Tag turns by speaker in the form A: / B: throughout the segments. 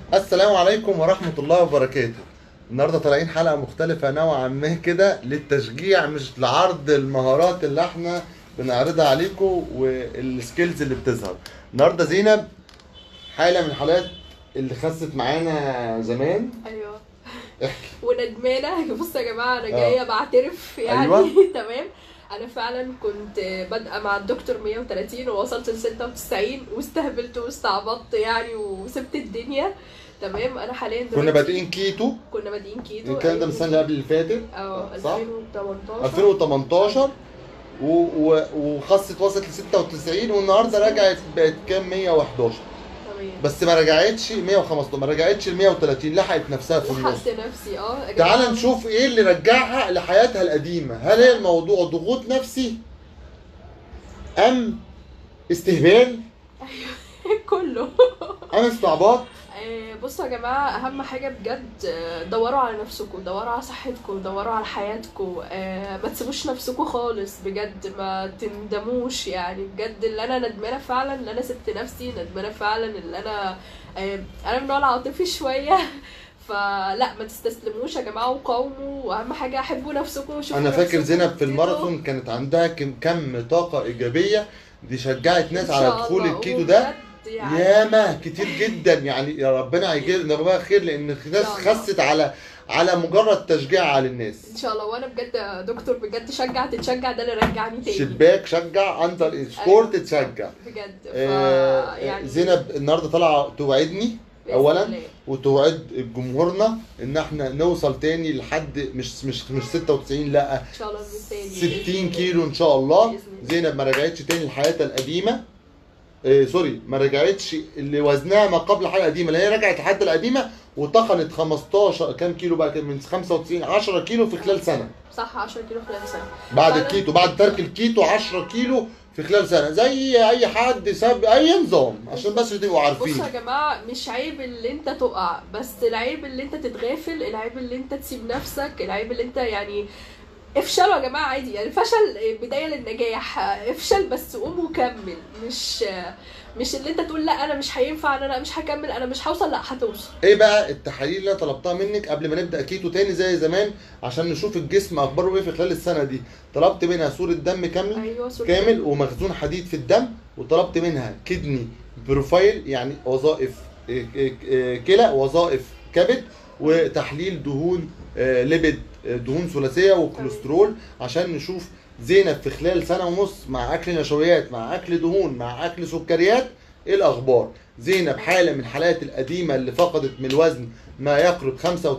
A: السلام عليكم ورحمة الله وبركاته النهاردة طالعين حلقة مختلفة نوعا ما كده للتشجيع مش لعرض المهارات اللي احنا بنعرضها عليكم والسكيلز اللي بتظهر النهاردة زينب حالة من الحالات اللي خست معانا زمان
B: ايوه
A: احكي
B: وندمانه بصوا يا جماعه انا
A: آه.
B: جايه بعترف يعني
A: أيوة.
B: تمام انا فعلا كنت بادئه مع الدكتور 130 ووصلت ل 96 واستهبلت واستعبطت يعني وسبت الدنيا تمام انا حاليا دلوقتي
A: كنا بادئين كيتو
B: كنا بادئين كيتو
A: الكلام ده من السنة اللي قبل اللي فاتت
B: اه
A: صح؟
B: 2018
A: 2018 و... و... وخست وصلت ل 96 والنهارده رجعت بقت كام 111
B: تمام
A: بس ما رجعتش 115 ما رجعتش ل 130 لحقت نفسها في النص
B: لحقت نفسي اه يا
A: تعال
B: جماعة.
A: نشوف ايه اللي رجعها لحياتها القديمه هل هي الموضوع ضغوط نفسي ام استهبال
B: كله
A: ام استعباط
B: آه، بصوا يا جماعة أهم حاجة بجد آه، دوروا على نفسكم دوروا على صحتكم دوروا على حياتكم آه، ما تسيبوش نفسكم خالص بجد ما تندموش يعني بجد اللي أنا ندمانة فعلا اللي أنا سبت نفسي ندمانة فعلا اللي أنا آه، أنا من النوع العاطفي شوية فلا ما تستسلموش يا جماعة وقاوموا وأهم حاجة حبوا نفسكم وشوفوا
A: انا فاكر
B: نفسكم
A: زينب في
B: وابتدوا.
A: الماراثون كانت عندها كم كم طاقه ايجابيه دي شجعت ناس
B: إن
A: على
B: شاء
A: دخول
B: الله.
A: الكيتو ده
B: وبجد يعني
A: ياما كتير جدا يعني يا ربنا يجزينا بقى خير لان الناس
B: شاء الله.
A: خست على على مجرد تشجيع على الناس
B: ان شاء الله وانا بجد يا دكتور بجد شجع تتشجع ده اللي رجعني تاني
A: شباك شجع اندر سكور
B: أيوة.
A: تتشجع
B: بجد ف
A: آه،
B: يعني
A: زينب النهارده طالعه توعدني
B: بإذن
A: اولا
B: الله.
A: وتوعد جمهورنا ان احنا نوصل تاني لحد مش مش مش 96 لا
B: ان شاء الله بالتاني
A: 60 كيلو ان شاء الله
B: بإذن الله.
A: زينب ما رجعتش تاني لحياتها القديمه إيه سوري ما رجعتش اللي وزنها ما قبل الحياه القديمه اللي هي رجعت لحد القديمه وطخنت 15 كام كيلو بقى كان من 95 10 كيلو في خلال سنه
B: صح 10 كيلو خلال سنه
A: بعد
B: فعلا.
A: الكيتو بعد ترك الكيتو 10 كيلو في خلال سنه زي اي حد ساب اي نظام عشان بس تبقوا عارفين
B: بصوا يا جماعه مش عيب اللي انت تقع بس العيب اللي انت تتغافل العيب اللي انت تسيب نفسك العيب اللي انت يعني افشلوا يا جماعه عادي يعني الفشل بدايه للنجاح افشل بس قوم وكمل مش مش اللي انت تقول لا انا مش هينفع انا لا مش هكمل انا مش هوصل لا هتوصل
A: ايه بقى التحاليل اللي انا طلبتها منك قبل ما نبدا كيتو تاني زي زمان عشان نشوف الجسم اخباره ايه في خلال السنه دي طلبت منها صوره دم كامله
B: ايوه صورة
A: كامل ومخزون حديد في الدم وطلبت منها كدني بروفايل يعني وظائف إيه، إيه، إيه، كلى وظائف كبد وتحليل دهون آه، ليبيد آه، دهون ثلاثيه وكوليسترول عشان نشوف زينب في خلال سنه ونص مع اكل نشويات مع اكل دهون مع اكل سكريات ايه الاخبار زينب حاله من الحالات القديمه اللي فقدت من الوزن ما يقرب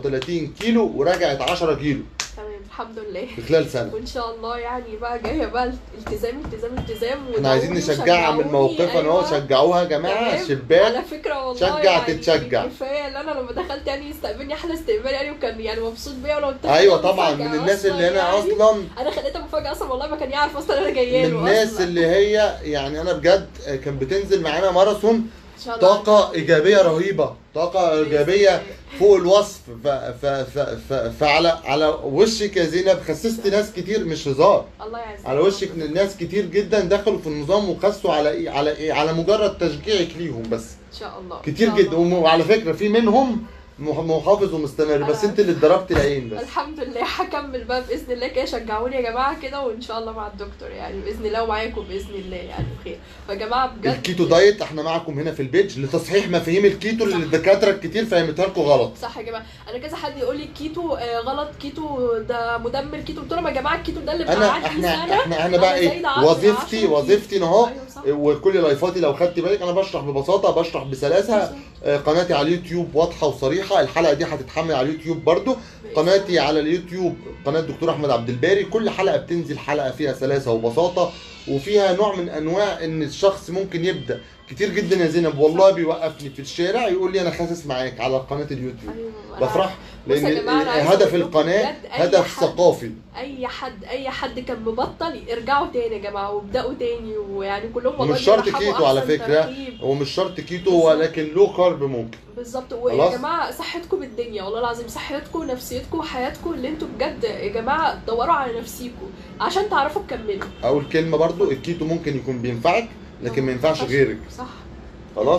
A: 35 كيلو ورجعت 10 كيلو
B: تمام الحمد لله
A: في خلال سنه
B: وان شاء الله يعني بقى جايه بقى التزام التزام التزام
A: احنا عايزين
B: ودعوني
A: نشجعها من
B: وشجعوني،
A: موقفها ان هو
B: أيوة.
A: شجعوها يا جماعه
B: تمام.
A: شباك
B: على فكره والله
A: شجع
B: يعني
A: تتشجع.
B: كفايه ان انا لما دخلت يعني يستقبلني احلى استقبال يعني وكان يعني مبسوط بيا ولو اتفق
A: ايوه
B: مفاجأة
A: طبعا من الناس
B: أصلاً
A: اللي هنا
B: يعني.
A: اصلا
B: انا خليتها مفاجاه اصلا والله ما كان يعرف اصلا انا جايه
A: من
B: له
A: الناس
B: أصلاً.
A: اللي هي يعني انا بجد كان بتنزل معانا ماراثون
B: إن شاء الله.
A: طاقه ايجابيه رهيبه طاقه ايجابيه فوق الوصف ف ف ف ف فعلى على وشك يا زينب خسست ناس كتير مش هزار
B: الله يعزك
A: على وشك ان ناس كتير جدا دخلوا في النظام وخسوا على ايه على ايه على مجرد تشجيعك ليهم بس
B: ان شاء الله إن
A: كتير
B: شاء
A: جدا
B: الله.
A: وم- وعلى فكره في منهم مح- محافظ ومستمر بس
B: أنا
A: انت اللي اتضربت العين بس
B: الحمد لله هكمل بقى باذن الله كده شجعوني يا جماعه كده وان شاء الله مع الدكتور يعني باذن الله ومعاكم باذن الله يعني بخير فيا جماعه بجد
A: الكيتو دايت احنا معكم هنا في البيج لتصحيح مفاهيم الكيتو اللي الدكاتره كتير فهمتها لكم غلط
B: صح يا جماعه انا كذا حد يقول لي الكيتو آه، غلط كيتو ده مدمر كيتو قلت لهم يا جماعه الكيتو ده اللي
A: انا
B: مقعدني
A: احنا
B: سنه
A: احنا انا بقى
B: أنا
A: ايه
B: زايدة عشرة-
A: وظيفتي
B: عشرة
A: وظيفتي ان اهو
B: أيوة صح.
A: وكل لايفاتي لو خدت بالك انا بشرح ببساطه بشرح بسلاسه آه، قناتي على اليوتيوب واضحه وصريحه الحلقه دي هتتحمل على اليوتيوب برضو قناتي على اليوتيوب قناه دكتور احمد عبد الباري كل حلقه بتنزل حلقه فيها سلاسه وبساطه وفيها نوع من انواع ان الشخص ممكن يبدا كتير جدا يا زينب والله بيوقفني في الشارع يقول لي انا خاسس معاك على قناه اليوتيوب
B: أيوة، أنا
A: بفرح
B: بص يا
A: لان
B: جماعة، أنا عايزة
A: هدف
B: أقول لكم
A: القناه
B: بجد أي
A: هدف
B: حد-
A: ثقافي
B: اي حد اي حد كان مبطل ارجعوا تاني يا جماعه وابداوا تاني ويعني كلهم والله
A: ومش شرط
B: بيرحبوا
A: كيتو على
B: أحسن
A: فكرة.
B: ترحيب.
A: ومش شرط كيتو
B: بالظبط.
A: ولكن لو كارب ممكن
B: بالظبط
A: خلاص.
B: ويا جماعه صحتكم بالدنيا والله العظيم صحتكم نفسيتكم حياتكم اللي انتوا بجد يا جماعه دوروا على نفسيكم عشان تعرفوا تكملوا
A: اول كلمه برضو الكيتو ممكن يكون بينفعك لكن ما ينفعش غيرك
B: صح
A: خلاص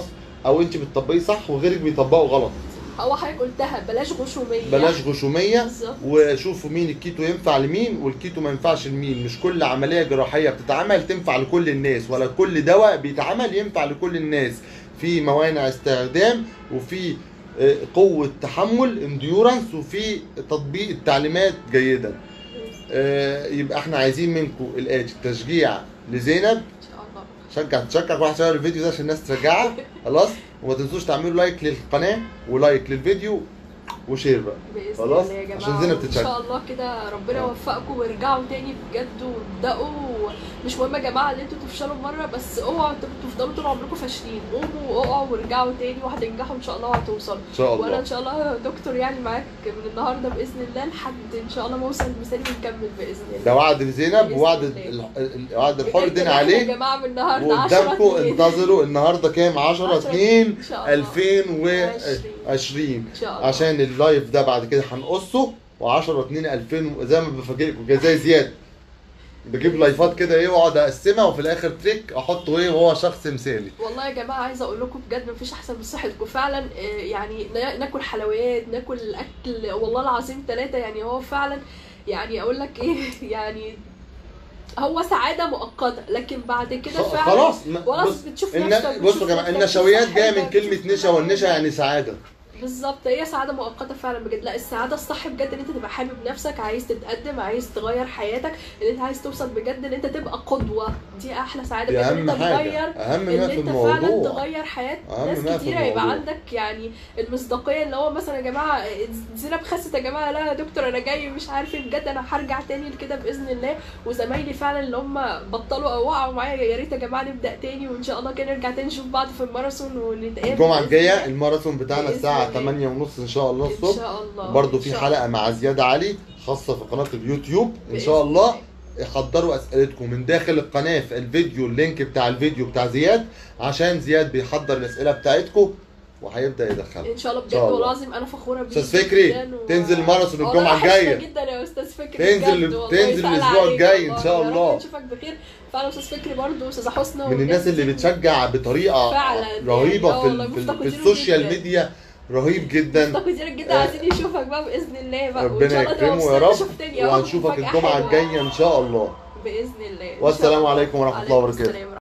A: او انت بتطبقيه صح وغيرك بيطبقه غلط
B: هو حضرتك قلتها بلاش غشوميه
A: بلاش غشوميه
B: بالظبط
A: وشوفوا مين الكيتو ينفع لمين والكيتو ما ينفعش لمين مش كل عمليه جراحيه بتتعمل تنفع لكل الناس ولا كل دواء بيتعمل ينفع لكل الناس في موانع استخدام وفي آه، قوه تحمل انديورنس وفي تطبيق التعليمات جيدا آه، يبقى احنا عايزين منكم الاتي تشجيع لزينب
B: ان شاء الله
A: شجع تشجع كل واحد شير الفيديو ده عشان الناس تشجعها خلاص وما تنسوش تعملوا لايك للقناه ولايك للفيديو وشير بقى
B: باذن
A: خلاص؟
B: الله يا جماعه
A: عشان زينب
B: ان
A: تتشجع.
B: شاء الله كده ربنا
A: آه.
B: يوفقكم وارجعوا تاني بجد وابداوا مش مهم يا جماعه ان انتوا تفشلوا مره بس اوعوا تب- تفضلوا طول عمركم فاشلين قوموا واقعوا وارجعوا تاني وهتنجحوا ان شاء الله وهتوصلوا
A: ان شاء
B: وانا
A: الله
B: ان شاء الله يا دكتور يعني معاك من النهارده باذن الله لحد ان شاء الله ما اوصل لمثالي ونكمل باذن الله
A: ده وعد لزينب
B: بإذن
A: ووعد
B: الله.
A: ال- ال- وعد الحر
B: بجد
A: الدين
B: بقى يا
A: عليه
B: جماعه من النهارده 10
A: وقدامكم انتظروا النهارده كام 10
B: 10
A: 2
B: ان شاء الله
A: 2020
B: ان شاء الله
A: عشان اللايف ده بعد كده هنقصه و10 2 2000 زي ما بفاجئكم كده زي زياد بجيب لايفات كده ايه واقعد اقسمها وفي الاخر تريك احطه ايه وهو شخص مثالي
B: والله يا جماعه عايزه اقول لكم بجد مفيش احسن من صحتكم فعلا آه، يعني نا- ناكل حلويات ناكل اكل والله العظيم ثلاثه يعني هو فعلا يعني اقول لك ايه يعني هو سعاده مؤقته لكن بعد كده
A: خ-
B: فعلا
A: خلاص ما-
B: خلاص
A: بص
B: بتشوف
A: الن-
B: نفسك
A: بصوا
B: بتشوف
A: يا جماعه
B: نفسك،
A: النشويات
B: بتشوف
A: جايه من
B: صحتك،
A: كلمه
B: بتشوف
A: نشا والنشا
B: نفسك.
A: يعني سعاده
B: بالظبط هي سعاده مؤقته فعلا بجد لا السعاده الصح بجد ان انت تبقى حابب نفسك عايز تتقدم عايز تغير حياتك ان انت عايز توصل بجد ان انت تبقى قدوه دي احلى سعاده
A: دي
B: بجد ان
A: اهم
B: انت
A: حاجه
B: تغير
A: اهم
B: ان
A: ما في
B: انت فعلا
A: الموضوع
B: تغير حياه
A: أهم
B: ناس
A: ما في
B: كتيره يبقى
A: الموضوع.
B: عندك يعني المصداقيه اللي هو مثلا يا جماعه زينب خست يا جماعه لا يا دكتور انا جاي مش عارف ايه بجد انا هرجع تاني لكده باذن الله وزمايلي فعلا اللي هم بطلوا او وقعوا معايا يا ريت يا جماعه نبدا تاني وان شاء الله كده نرجع تاني نشوف بعض في الماراثون ونتقابل
A: الجمعه
B: بإذن
A: الجايه
B: الله.
A: الماراثون بتاعنا
B: بإذن
A: الساعه
B: الله.
A: 8 ونص ان شاء الله
B: ان
A: الصبح
B: شاء الله
A: برضو
B: إن
A: في
B: شاء
A: حلقه مع زياد علي خاصه في قناه اليوتيوب ان
B: بإذن
A: شاء الله حضروا اسئلتكم من داخل القناه في الفيديو اللينك بتاع الفيديو بتاع زياد عشان زياد بيحضر الاسئله بتاعتكم وهيبدا يدخلها
B: ان شاء الله بجد
A: شاء الله.
B: والله العظيم انا فخوره بيك
A: أستاذ فكري،
B: جداً و-
A: تنزل الماراثون
B: والله
A: الجمعة
B: وحشنا
A: الجاية.
B: جدا يا استاذ فكري
A: تنزل-
B: بجد والله
A: تنزل
B: يسأل
A: الأسبوع
B: عليك
A: الجاي إن
B: والله.
A: شاء
B: يا رب
A: الله.
B: نشوفك بخير فعلا استاذ فكري برضه استاذ حسنى
A: من الناس اللي
B: وبجد
A: بتشجع بطريقه
B: فعلا يعني
A: رهيبه
B: آه
A: في,
B: والله
A: ال- في, ال- في
B: مفتقدينه
A: السوشيال
B: جداً.
A: ميديا رهيب جدا
B: مفتقدينك جدا
A: آه.
B: عايزين يشوفك بقى باذن الله بقى وإن
A: ربنا
B: شاء الله تبقى
A: يكرمه يا
B: مبسوط
A: رب
B: شفتني أهو
A: وهنشوفك
B: مفاجأة
A: الجمعه
B: حلوة.
A: الجايه ان شاء الله
B: باذن الله إن شاء
A: والسلام
B: الله.
A: عليكم ورحمة الله
B: وعليكم
A: وبركاته.
B: السلام